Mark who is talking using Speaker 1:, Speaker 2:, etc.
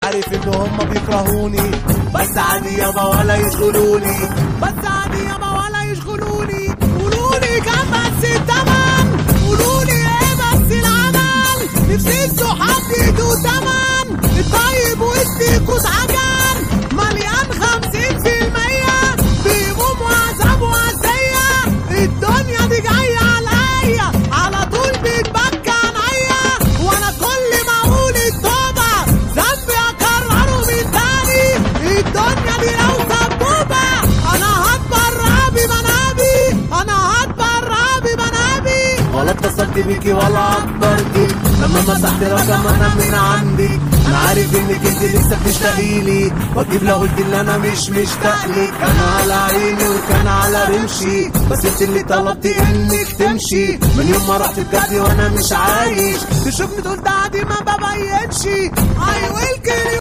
Speaker 1: عارف ان هما بيكرهوني بس عادي يابا ولا يشغلوني بس عادي يابا ولا يشغلوني قولولي كام بس التمن قولولي ايه بس العمل نفسي الصحاب يدوا تمن الطيب وسطيكوا اتعجن مليان خمسين في المية بهموم وعذاب وعزية الدنيا دي جاية عليا على طول بتبكى عينيا وانا كل ما اقول التوبة ذنبي اكرره من تاني الدنيا دي لو سبوبة انا هتبرع بمنابي انا هتبرع بمنابي ولا اتصلت بيكي ولا عبرتي لما مسحت رقم انا من عندي انا عارف انك انت لسه بتشتاقيلي واجيب لو قلت ان انا مش مشتاق لك كان على عيني وكان على رمشي بس انت اللي طلبتي انك تمشي من يوم ما رحت بجد وانا مش عايش تشوفني تقول ده عادي ما ببينش I will kill you